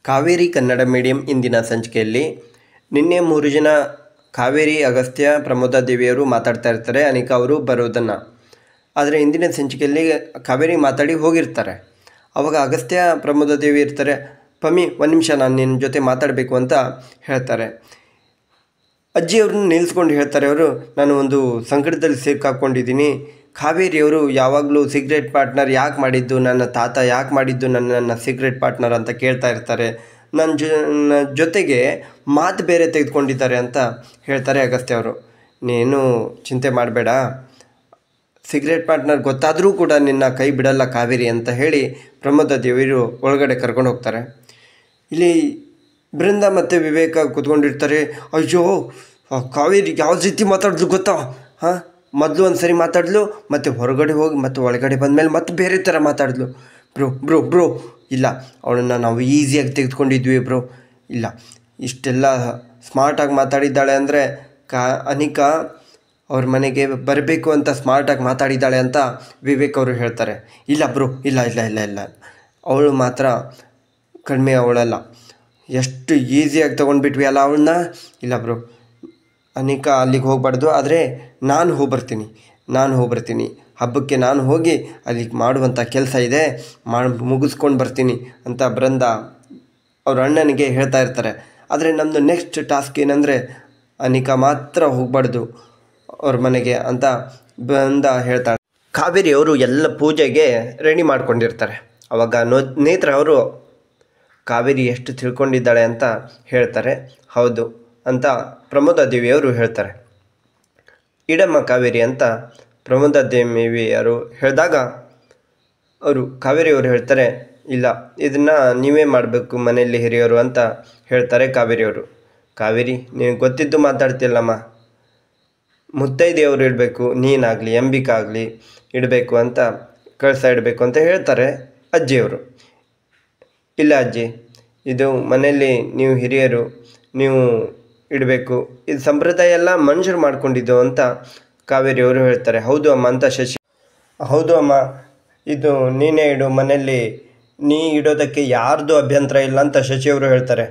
Kaveri Kannada medium ಇಂದಿನ ಸಂಚಿಕೆಯಲ್ಲಿ ನಿನ್ನೆ ಮೂರು ಜನ ಕಾವೇರಿ ಅಗಸ್ತ್ಯ ಪ್ರಮೋದ ದೇವಿಯವರು ಮಾತಾಡ್ತಾ ಇರ್ತಾರೆ ಅನಿಕಾ ಅವರು ಬರೋದನ್ನು ಆದರೆ ಇಂದಿನ ಸಂಚಿಕೆಯಲ್ಲಿ ಕಾವೇರಿ ಮಾತಾಡಿ ಹೋಗಿರ್ತಾರೆ ಅವಾಗ ಅಗಸ್ತ್ಯ ಪ್ರಮೋದ ದೇವಿ ಇರ್ತಾರೆ ಪಮ್ಮಿ ಒಂದು ನಿಮಿಷ ನಾನು ನಿನ್ನ ಜೊತೆ ಮಾತಾಡಬೇಕು ಅಂತ ಹೇಳ್ತಾರೆ ಅಜ್ಜಿಯವ್ರನ್ನ ನಿಲ್ಲಿಸ್ಕೊಂಡು ಹೇಳ್ತಾರೆ ಅವರು ನಾನು ಒಂದು ಸಂಕಟದಲ್ಲಿ ಸಿಕ್ಕಾಕೊಂಡಿದ್ದೀನಿ ಕಾವೇರಿಯವರು ಯಾವಾಗಲೂ ಸಿಗರೇಟ್ ಪಾರ್ಟ್ನರ್ ಯಾಕೆ ಮಾಡಿದ್ದು ನನ್ನ ತಾತ ಯಾಕೆ ಮಾಡಿದ್ದು ನನ್ನ ನನ್ನ ಸಿಗರೇಟ್ ಪಾರ್ಟ್ನರ್ ಅಂತ ಕೇಳ್ತಾ ಇರ್ತಾರೆ ನನ್ನ ಜೊ ನನ್ನ ಜೊತೆಗೆ ಮಾತು ಬೇರೆ ತೆಗೆದುಕೊಂಡಿದ್ದಾರೆ ಅಂತ ಹೇಳ್ತಾರೆ ಅಗಸ್ತ್ಯ ಅವರು ನೀನು ಚಿಂತೆ ಮಾಡಬೇಡ ಸಿಗರೇಟ್ ಪಾರ್ಟ್ನರ್ ಗೊತ್ತಾದರೂ ಕೂಡ ನಿನ್ನ ಕೈ ಬಿಡಲ್ಲ ಕಾವೇರಿ ಅಂತ ಹೇಳಿ ಪ್ರಮೋದ ದೇವಿಯರು ಒಳಗಡೆ ಕರ್ಕೊಂಡು ಹೋಗ್ತಾರೆ ಇಲ್ಲಿ ಬೃಂದ ಮತ್ತು ವಿವೇಕ ಕೂತ್ಕೊಂಡಿರ್ತಾರೆ ಅಯ್ಯೋ ಆ ಕಾವೇರಿ ಯಾವ ರೀತಿ ಮಾತಾಡಿದ್ಲು ಗೊತ್ತಾ ಹಾಂ ಮೊದಲು ಒಂದು ಸರಿ ಮಾತಾಡಿದ್ಲು ಮತ್ತು ಹೊರಗಡೆ ಹೋಗಿ ಮತ್ತು ಒಳಗಡೆ ಬಂದಮೇಲೆ ಮತ್ತೆ ಬೇರೆ ಥರ ಮಾತಾಡಿದ್ಲು ಬ್ರೋ ಬ್ರೋ ಬ್ರೋ ಇಲ್ಲ ಅವಳನ್ನು ನಾವು ಈಸಿಯಾಗಿ ತೆಗೆದುಕೊಂಡಿದ್ವಿ ಬ್ರೋ ಇಲ್ಲ ಇಷ್ಟೆಲ್ಲ ಸ್ಮಾರ್ಟಾಗಿ ಮಾತಾಡಿದ್ದಾಳೆ ಅಂದರೆ ಕಾ ಅನಿಕಾ ಅವ್ರ ಮನೆಗೆ ಬರಬೇಕು ಅಂತ ಸ್ಮಾರ್ಟಾಗಿ ಮಾತಾಡಿದ್ದಾಳೆ ಅಂತ ವಿವೇಕ್ ಅವರು ಹೇಳ್ತಾರೆ ಇಲ್ಲ ಬ್ರೋ ಇಲ್ಲ ಇಲ್ಲ ಇಲ್ಲ ಇಲ್ಲ ಅವಳು ಮಾತ್ರ ಕಡಿಮೆ ಅವಳಲ್ಲ ಎಷ್ಟು ಈಸಿಯಾಗಿ ತೊಗೊಂಡ್ಬಿಟ್ವಿ ಅಲ್ಲ ಅವಳನ್ನ ಇಲ್ಲ ಬ್ರೋ ಅನಿಕಾ ಅಲ್ಲಿಗೆ ಹೋಗಬಾರ್ದು ಆದರೆ ನಾನು ಹೋಗ್ಬರ್ತೀನಿ ನಾನು ಹೋಗ್ಬರ್ತೀನಿ ಹಬ್ಬಕ್ಕೆ ನಾನು ಹೋಗಿ ಅಲ್ಲಿಗೆ ಮಾಡುವಂಥ ಕೆಲಸ ಇದೆ ಮಾಡಿ ಮುಗಿಸ್ಕೊಂಡು ಬರ್ತೀನಿ ಅಂತ ಬೃಂದ ಅವ್ರ ಅಣ್ಣನಿಗೆ ಹೇಳ್ತಾ ಇರ್ತಾರೆ ಆದರೆ ನಮ್ಮದು ನೆಕ್ಸ್ಟ್ ಟಾಸ್ಕ್ ಏನಂದರೆ ಅನಿಕಾ ಮಾತ್ರ ಹೋಗಬಾರ್ದು ಅವ್ರ ಮನೆಗೆ ಅಂತ ಬೃಂದ ಹೇಳ್ತಾಳೆ ಕಾವೇರಿ ಅವರು ಎಲ್ಲ ಪೂಜೆಗೆ ರೆಡಿ ಮಾಡ್ಕೊಂಡಿರ್ತಾರೆ ಅವಾಗ ನೋ ನೇತ್ರ ಅವರು ಕಾವೇರಿ ಎಷ್ಟು ತಿಳ್ಕೊಂಡಿದ್ದಾಳೆ ಅಂತ ಹೇಳ್ತಾರೆ ಹೌದು ಅಂತ ಪ್ರಮೋದ ದೇವಿಯವರು ಹೇಳ್ತಾರೆ ಇಡಮ್ಮ ಕಾವೇರಿ ಅಂತ ಪ್ರಮೋದ ದೇವಿಯವರು ಹೇಳಿದಾಗ ಅವರು ಕಾವೇರಿಯವರು ಹೇಳ್ತಾರೆ ಇಲ್ಲ ಇದನ್ನು ನೀವೇ ಮಾಡಬೇಕು ಮನೆಯಲ್ಲಿ ಹಿರಿಯರು ಅಂತ ಹೇಳ್ತಾರೆ ಕಾವೇರಿಯವರು ಕಾವೇರಿ ನಿನಗೆ ಗೊತ್ತಿದ್ದು ಮಾತಾಡ್ತಿಲ್ಲಮ್ಮ ಮುತ್ತೈದೆಯವರು ಇಡಬೇಕು ನೀನಾಗಲಿ ಅಂಬಿಕಾ ಆಗಲಿ ಇಡಬೇಕು ಅಂತ ಕಳಸ ಇಡಬೇಕು ಅಂತ ಹೇಳ್ತಾರೆ ಅಜ್ಜಿಯವರು ಇಲ್ಲ ಅಜ್ಜಿ ಇದು ಮನೆಯಲ್ಲಿ ನೀವು ಹಿರಿಯರು ನೀವು ಇಡಬೇಕು ಇದು ಸಂಪ್ರದಾಯ ಎಲ್ಲ ಮನುಷ್ಯರು ಮಾಡ್ಕೊಂಡಿದ್ದು ಅಂತ ಕಾವೇರಿಯವರು ಹೇಳ್ತಾರೆ ಹೌದು ಅಮ್ಮ ಅಂತ ಶಶಿ ಹೌದು ಅಮ್ಮ ಇದು ನೀನೇ ಇಡು ಮನೆಯಲ್ಲಿ ನೀ ಇಡೋದಕ್ಕೆ ಯಾರ್ದು ಅಭ್ಯಂತರ ಇಲ್ಲ ಅಂತ ಶಶಿಯವರು ಹೇಳ್ತಾರೆ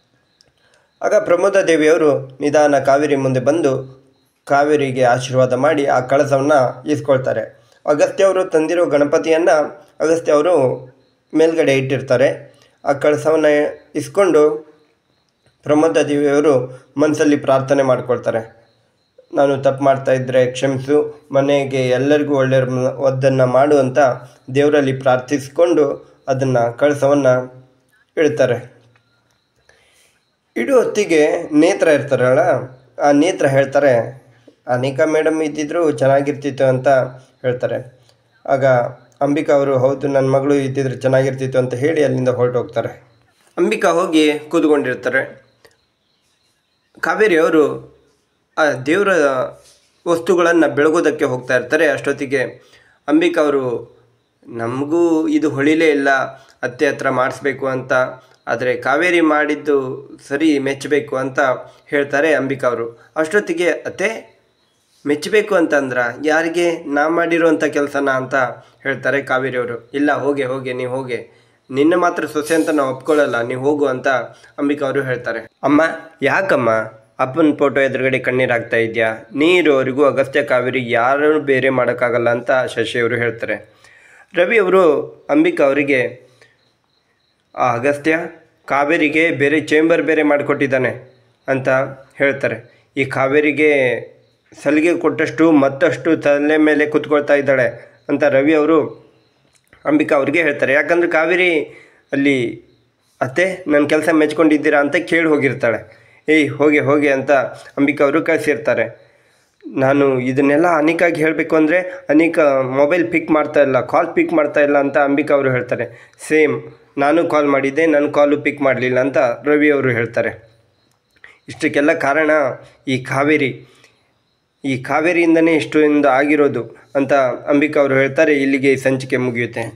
ಆಗ ಪ್ರಮೋದ ದೇವಿಯವರು ನಿಧಾನ ಕಾವೇರಿ ಮುಂದೆ ಬಂದು ಕಾವೇರಿಗೆ ಆಶೀರ್ವಾದ ಮಾಡಿ ಆ ಕಳಸವನ್ನು ಈಸ್ಕೊಳ್ತಾರೆ ಅಗಸ್ತ್ಯ ಅವರು ತಂದಿರೋ ಗಣಪತಿಯನ್ನು ಅಗಸ್ತ್ಯ ಅವರು ಮೇಲ್ಗಡೆ ಇಟ್ಟಿರ್ತಾರೆ ಆ ಕಳಸವನ್ನು ಇಸ್ಕೊಂಡು ಪ್ರಮೋದ ದೇವಿಯವರು ಮನಸ್ಸಲ್ಲಿ ಪ್ರಾರ್ಥನೆ ಮಾಡ್ಕೊಳ್ತಾರೆ ನಾನು ತಪ್ಪು ಮಾಡ್ತಾ ಇದ್ದರೆ ಕ್ಷಮಿಸು ಮನೆಗೆ ಎಲ್ಲರಿಗೂ ಒಳ್ಳೆಯ ಒದ್ದನ್ನು ಮಾಡು ಅಂತ ದೇವರಲ್ಲಿ ಪ್ರಾರ್ಥಿಸಿಕೊಂಡು ಅದನ್ನು ಕಳಸವನ್ನು ಇಡ್ತಾರೆ ಇಡೋ ಹೊತ್ತಿಗೆ ನೇತ್ರ ಇರ್ತಾರಲ್ಲ ಆ ನೇತ್ರ ಹೇಳ್ತಾರೆ ಅನಿಕಾ ಮೇಡಮ್ ಇದ್ದಿದ್ರು ಚೆನ್ನಾಗಿರ್ತಿತ್ತು ಅಂತ ಹೇಳ್ತಾರೆ ಆಗ ಅಂಬಿಕಾ ಅವರು ಹೌದು ನನ್ನ ಮಗಳು ಇದ್ದಿದ್ರೆ ಚೆನ್ನಾಗಿರ್ತಿತ್ತು ಅಂತ ಹೇಳಿ ಅಲ್ಲಿಂದ ಹೊರಟೋಗ್ತಾರೆ ಅಂಬಿಕಾ ಹೋಗಿ ಕೂತ್ಕೊಂಡಿರ್ತಾರೆ ಕಾವೇರಿ ಅವರು ಆ ದೇವರ ವಸ್ತುಗಳನ್ನು ಬೆಳಗೋದಕ್ಕೆ ಹೋಗ್ತಾ ಇರ್ತಾರೆ ಅಷ್ಟೊತ್ತಿಗೆ ಅಂಬಿಕಾ ಅವರು ನಮಗೂ ಇದು ಹೊಳಿಲೇ ಇಲ್ಲ ಅತ್ತೆ ಹತ್ರ ಮಾಡಿಸ್ಬೇಕು ಅಂತ ಆದರೆ ಕಾವೇರಿ ಮಾಡಿದ್ದು ಸರಿ ಮೆಚ್ಚಬೇಕು ಅಂತ ಹೇಳ್ತಾರೆ ಅಂಬಿಕಾ ಅವರು ಅಷ್ಟೊತ್ತಿಗೆ ಅತ್ತೆ ಮೆಚ್ಚಬೇಕು ಅಂತಂದ್ರ ಯಾರಿಗೆ ನಾ ಮಾಡಿರೋಂಥ ಕೆಲಸನ ಅಂತ ಹೇಳ್ತಾರೆ ಕಾವೇರಿ ಅವರು ಇಲ್ಲ ಹೋಗೆ ಹೋಗೆ ನೀವು ಹೋಗೆ ನಿನ್ನ ಮಾತ್ರ ಸೊಸೆ ಅಂತ ನಾವು ಒಪ್ಕೊಳ್ಳಲ್ಲ ನೀವು ಹೋಗು ಅಂತ ಅಂಬಿಕಾ ಅವರು ಹೇಳ್ತಾರೆ ಅಮ್ಮ ಯಾಕಮ್ಮ ಅಪ್ಪನ ಫೋಟೋ ಎದುರುಗಡೆ ಕಣ್ಣೀರು ಹಾಕ್ತಾ ಇದೆಯಾ ನೀರೋರಿಗೂ ಅಗಸ್ತ್ಯ ಕಾವೇರಿ ಯಾರು ಬೇರೆ ಮಾಡೋಕ್ಕಾಗಲ್ಲ ಅಂತ ಶಶಿ ಅವರು ಹೇಳ್ತಾರೆ ರವಿ ಅವರು ಅಂಬಿಕಾ ಅವರಿಗೆ ಆ ಅಗಸ್ತ್ಯ ಕಾವೇರಿಗೆ ಬೇರೆ ಚೇಂಬರ್ ಬೇರೆ ಮಾಡಿಕೊಟ್ಟಿದ್ದಾನೆ ಅಂತ ಹೇಳ್ತಾರೆ ಈ ಕಾವೇರಿಗೆ ಸಲಿಗೆ ಕೊಟ್ಟಷ್ಟು ಮತ್ತಷ್ಟು ತಲೆ ಮೇಲೆ ಕೂತ್ಕೊಳ್ತಾ ಇದ್ದಾಳೆ ಅಂತ ರವಿ ಅವರು ಅಂಬಿಕಾ ಅವ್ರಿಗೆ ಹೇಳ್ತಾರೆ ಯಾಕಂದ್ರೆ ಕಾವೇರಿ ಅಲ್ಲಿ ಅತ್ತೆ ನನ್ನ ಕೆಲಸ ಮೆಚ್ಕೊಂಡಿದ್ದೀರಾ ಅಂತ ಕೇಳಿ ಹೋಗಿರ್ತಾಳೆ ಏಯ್ ಹೋಗಿ ಹೋಗಿ ಅಂತ ಅಂಬಿಕಾ ಅವರು ಕಳಿಸಿರ್ತಾರೆ ನಾನು ಇದನ್ನೆಲ್ಲ ಅನಿಕಾಗಿ ಹೇಳಬೇಕು ಅಂದರೆ ಅನಿಕಾ ಮೊಬೈಲ್ ಪಿಕ್ ಮಾಡ್ತಾ ಇಲ್ಲ ಕಾಲ್ ಪಿಕ್ ಮಾಡ್ತಾ ಇಲ್ಲ ಅಂತ ಅಂಬಿಕಾ ಅವರು ಹೇಳ್ತಾರೆ ಸೇಮ್ ನಾನು ಕಾಲ್ ಮಾಡಿದ್ದೆ ನನ್ನ ಕಾಲು ಪಿಕ್ ಮಾಡಲಿಲ್ಲ ಅಂತ ರವಿ ಅವರು ಹೇಳ್ತಾರೆ ಇಷ್ಟಕ್ಕೆಲ್ಲ ಕಾರಣ ಈ ಕಾವೇರಿ ಈ ಕಾವೇರಿಯಿಂದನೇ ಇಷ್ಟೊಂದು ಆಗಿರೋದು ಅಂತ ಅಂಬಿಕಾ ಅವರು ಹೇಳ್ತಾರೆ ಇಲ್ಲಿಗೆ ಈ ಸಂಚಿಕೆ ಮುಗಿಯುತ್ತೆ